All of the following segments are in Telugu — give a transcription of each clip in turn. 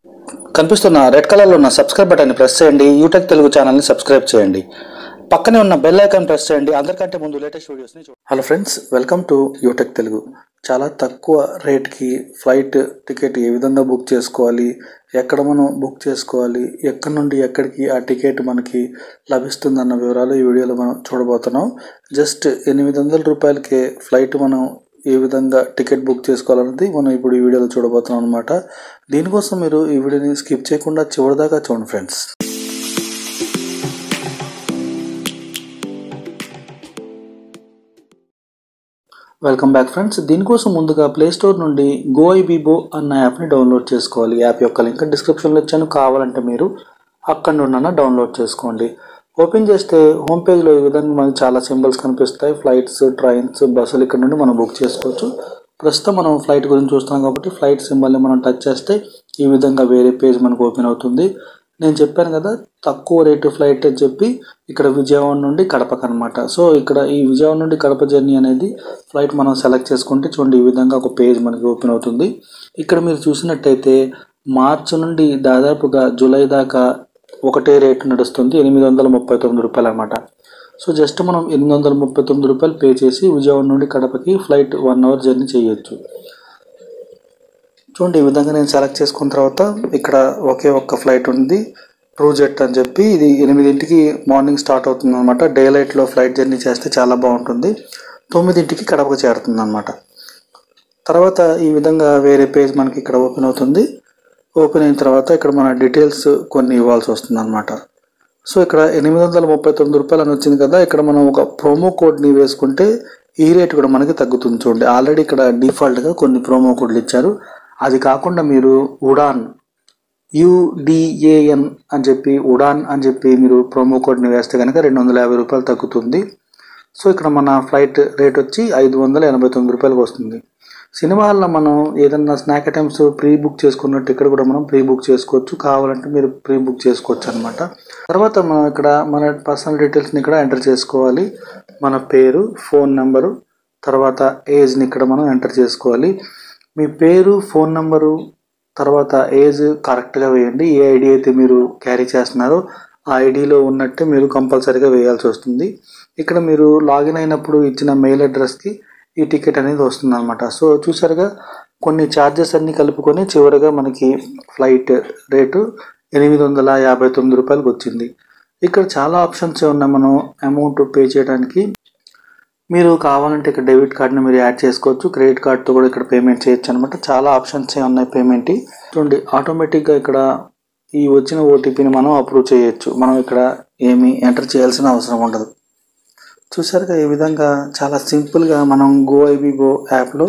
కనిపిస్తున్న రెడ్ కలర్లో ఉన్న సబ్స్క్రైబ్ బటన్ని ప్రెస్ చేయండి యూటెక్ తెలుగు ఛానల్ని సబ్స్క్రైబ్ చేయండి పక్కనే ఉన్న బెల్ ఐకాన్ ప్రెస్ చేయండి అందరికంటే ముందు లేటెస్ట్ వీడియోస్ని చూడండి హలో ఫ్రెండ్స్ వెల్కమ్ టు యూటెక్ తెలుగు చాలా తక్కువ రేట్కి ఫ్లైట్ టికెట్ ఏ విధంగా బుక్ చేసుకోవాలి ఎక్కడ మనం బుక్ చేసుకోవాలి ఎక్కడి నుండి ఎక్కడికి ఆ టికెట్ మనకి లభిస్తుందన్న వివరాలు ఈ వీడియోలో మనం చూడబోతున్నాం జస్ట్ ఎనిమిది వందల రూపాయలకే ఫ్లైట్ మనం ఏ విధంగా టికెట్ బుక్ చేసుకోవాలన్నది మనం ఇప్పుడు ఈ వీడియోలో చూడబోతున్నాం అనమాట దీనికోసం మీరు ఈ వీడియోని స్కిప్ చేయకుండా చివరిదాకా చూడండి ఫ్రెండ్స్ వెల్కమ్ బ్యాక్ ఫ్రెండ్స్ దీనికోసం ముందుగా ప్లే స్టోర్ నుండి గో ఐబీబో అన్న యాప్ని డౌన్లోడ్ చేసుకోవాలి యాప్ యొక్క లింక్ డిస్క్రిప్షన్లో ఇచ్చాను కావాలంటే మీరు అక్కడ నుండి డౌన్లోడ్ చేసుకోండి ఓపెన్ చేస్తే హోమ్ పేజ్లో ఈ విధంగా మనకి చాలా సింబల్స్ కనిపిస్తాయి ఫ్లైట్స్ ట్రైన్స్ బస్సులు ఇక్కడ నుండి మనం బుక్ చేసుకోవచ్చు ప్రస్తుతం మనం ఫ్లైట్ గురించి చూస్తున్నాం కాబట్టి ఫ్లైట్ సింబల్ని మనం టచ్ చేస్తే ఈ విధంగా వేరే పేజ్ మనకు ఓపెన్ అవుతుంది నేను చెప్పాను కదా తక్కువ రేటు ఫ్లైట్ అని చెప్పి ఇక్కడ విజయవాడ నుండి కడపకు అనమాట సో ఇక్కడ ఈ విజయవాడ నుండి కడప జర్నీ అనేది ఫ్లైట్ మనం సెలెక్ట్ చేసుకుంటే చూడండి ఈ విధంగా ఒక పేజ్ మనకి ఓపెన్ అవుతుంది ఇక్కడ మీరు చూసినట్టయితే మార్చి నుండి దాదాపుగా జూలై దాకా ఒకటే రేటు నడుస్తుంది ఎనిమిది వందల ముప్పై తొమ్మిది రూపాయలు అనమాట సో జస్ట్ మనం ఎనిమిది వందల ముప్పై తొమ్మిది రూపాయలు పే చేసి విజయవాడ నుండి కడపకి ఫ్లైట్ వన్ అవర్ జర్నీ చేయొచ్చు చూడండి ఈ విధంగా నేను సెలెక్ట్ చేసుకున్న తర్వాత ఇక్కడ ఒకే ఒక్క ఫ్లైట్ ఉంది ట్రూ జెట్ అని చెప్పి ఇది ఎనిమిదింటికి మార్నింగ్ స్టార్ట్ అవుతుంది అనమాట డే లైట్లో ఫ్లైట్ జర్నీ చేస్తే చాలా బాగుంటుంది తొమ్మిదింటికి కడపకు చేరుతుంది అనమాట తర్వాత ఈ విధంగా వేరే పేజ్ మనకి ఇక్కడ ఓపెన్ అవుతుంది ఓపెన్ అయిన తర్వాత ఇక్కడ మన డీటెయిల్స్ కొన్ని ఇవ్వాల్సి వస్తుంది అనమాట సో ఇక్కడ ఎనిమిది వందల ముప్పై తొమ్మిది రూపాయలు అని వచ్చింది కదా ఇక్కడ మనం ఒక ప్రోమో కోడ్ని వేసుకుంటే ఈ రేట్ కూడా మనకి తగ్గుతుంది చూడండి ఆల్రెడీ ఇక్కడ డిఫాల్ట్గా కొన్ని ప్రోమో కోడ్లు ఇచ్చారు అది కాకుండా మీరు ఉడాన్ యుడిఏఎన్ అని చెప్పి ఉడాన్ అని చెప్పి మీరు ప్రోమో కోడ్ని వేస్తే కనుక రెండు వందల యాభై రూపాయలు తగ్గుతుంది సో ఇక్కడ మన ఫ్లైట్ రేట్ వచ్చి ఐదు వందల ఎనభై తొమ్మిది రూపాయలకు వస్తుంది సినిమా హాల్లో మనం ఏదన్నా స్నాక్ ఐటమ్స్ ప్రీ బుక్ చేసుకున్నట్టు ఇక్కడ కూడా మనం ప్రీ బుక్ చేసుకోవచ్చు కావాలంటే మీరు ప్రీ బుక్ చేసుకోవచ్చు అనమాట తర్వాత మనం ఇక్కడ మన పర్సనల్ డీటెయిల్స్ని ఇక్కడ ఎంటర్ చేసుకోవాలి మన పేరు ఫోన్ నెంబరు తర్వాత ఏజ్ని ఇక్కడ మనం ఎంటర్ చేసుకోవాలి మీ పేరు ఫోన్ నెంబరు తర్వాత ఏజ్ కరెక్ట్గా వేయండి ఏ ఐడి అయితే మీరు క్యారీ చేస్తున్నారో ఆ ఐడిలో ఉన్నట్టే మీరు కంపల్సరీగా వేయాల్సి వస్తుంది ఇక్కడ మీరు లాగిన్ అయినప్పుడు ఇచ్చిన మెయిల్ అడ్రస్కి ఈ టికెట్ అనేది వస్తుంది అనమాట సో చూసారుగా కొన్ని ఛార్జెస్ అన్నీ కలుపుకొని చివరిగా మనకి ఫ్లైట్ రేటు ఎనిమిది వందల యాభై తొమ్మిది రూపాయలకు వచ్చింది ఇక్కడ చాలా ఆప్షన్స్ ఉన్నాయి మనం అమౌంట్ పే చేయడానికి మీరు కావాలంటే ఇక్కడ డెబిట్ కార్డ్ని మీరు యాడ్ చేసుకోవచ్చు క్రెడిట్ కార్డ్తో కూడా ఇక్కడ పేమెంట్ చేయొచ్చు అనమాట చాలా ఆప్షన్స్ ఉన్నాయి పేమెంట్ చూడండి ఆటోమేటిక్గా ఇక్కడ ఈ వచ్చిన ఓటీపీని మనం అప్రూవ్ చేయొచ్చు మనం ఇక్కడ ఏమి ఎంటర్ చేయాల్సిన అవసరం ఉండదు చూసారుగా ఈ విధంగా చాలా సింపుల్గా మనం గో ఐబీగో యాప్లో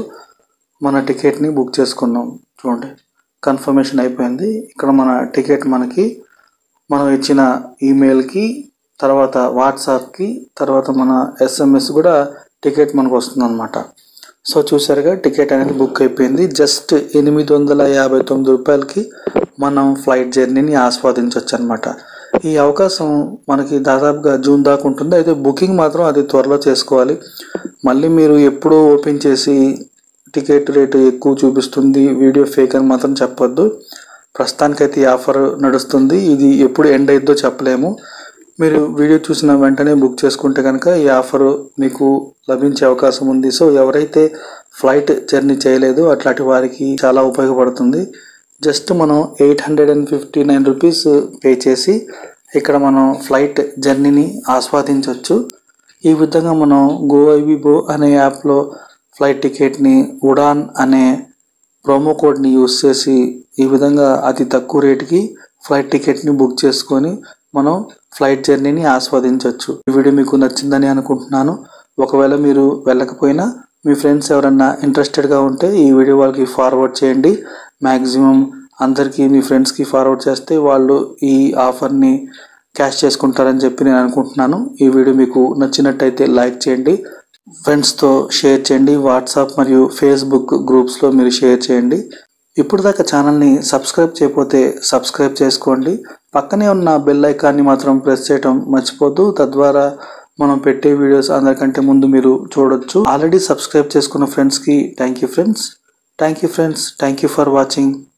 మన టికెట్ని బుక్ చేసుకున్నాం చూడండి కన్ఫర్మేషన్ అయిపోయింది ఇక్కడ మన టికెట్ మనకి మనం ఇచ్చిన ఈమెయిల్కి తర్వాత వాట్సాప్కి తర్వాత మన ఎస్ఎంఎస్ కూడా టికెట్ మనకు వస్తుంది అనమాట సో చూసారుగా టికెట్ అనేది బుక్ అయిపోయింది జస్ట్ ఎనిమిది వందల యాభై తొమ్మిది రూపాయలకి మనం ఫ్లైట్ జర్నీని ఆస్వాదించవచ్చు అనమాట ఈ అవకాశం మనకి దాదాపుగా జూన్ దాకా ఉంటుంది అయితే బుకింగ్ మాత్రం అది త్వరలో చేసుకోవాలి మళ్ళీ మీరు ఎప్పుడో ఓపెన్ చేసి టికెట్ రేటు ఎక్కువ చూపిస్తుంది వీడియో ఫేక్ అని మాత్రం చెప్పొద్దు ప్రస్తుతానికైతే ఈ ఆఫర్ నడుస్తుంది ఇది ఎప్పుడు ఎండ్ అయిద్దో చెప్పలేము మీరు వీడియో చూసిన వెంటనే బుక్ చేసుకుంటే కనుక ఈ ఆఫర్ మీకు లభించే అవకాశం ఉంది సో ఎవరైతే ఫ్లైట్ జర్నీ చేయలేదో అట్లాంటి వారికి చాలా ఉపయోగపడుతుంది జస్ట్ మనం eight hundred and fifty nine rupees pay చేసి ఇక్కడ మనం ఫ్లైట్ జర్నీని ఆస్వాదించవచ్చు ఈ విధంగా మనం గో ఐబీబో అనే యాప్లో ఫ్లైట్ టికెట్ని ఉడాన్ అనే ప్రోమో కోడ్ని యూస్ చేసి ఈ విధంగా అతి తక్కువ రేటుకి ఫ్లైట్ టికెట్ని బుక్ చేసుకొని మనం ఫ్లైట్ జర్నీని ఆస్వాదించవచ్చు ఈ వీడియో మీకు నచ్చిందని అనుకుంటున్నాను ఒకవేళ మీరు వెళ్ళకపోయినా మీ ఫ్రెండ్స్ ఎవరన్నా ఇంట్రెస్టెడ్గా ఉంటే ఈ వీడియో వాళ్ళకి ఫార్వర్డ్ చేయండి మ్యాక్సిమం అందరికీ మీ ఫ్రెండ్స్కి ఫార్వర్డ్ చేస్తే వాళ్ళు ఈ ఆఫర్ని క్యాష్ చేసుకుంటారని చెప్పి నేను అనుకుంటున్నాను ఈ వీడియో మీకు నచ్చినట్టయితే లైక్ చేయండి ఫ్రెండ్స్తో షేర్ చేయండి వాట్సాప్ మరియు ఫేస్బుక్ గ్రూప్స్లో మీరు షేర్ చేయండి ఇప్పుడు దాకా ఛానల్ని సబ్స్క్రైబ్ చేయకపోతే సబ్స్క్రైబ్ చేసుకోండి పక్కనే ఉన్న బెల్ ఐకాన్ని మాత్రం ప్రెస్ చేయడం మర్చిపోద్దు తద్వారా మనం పెట్టే వీడియోస్ అందరికంటే ముందు మీరు చూడొచ్చు ఆల్రెడీ సబ్స్క్రైబ్ చేసుకున్న ఫ్రెండ్స్కి thank you friends thank you friends thank you for watching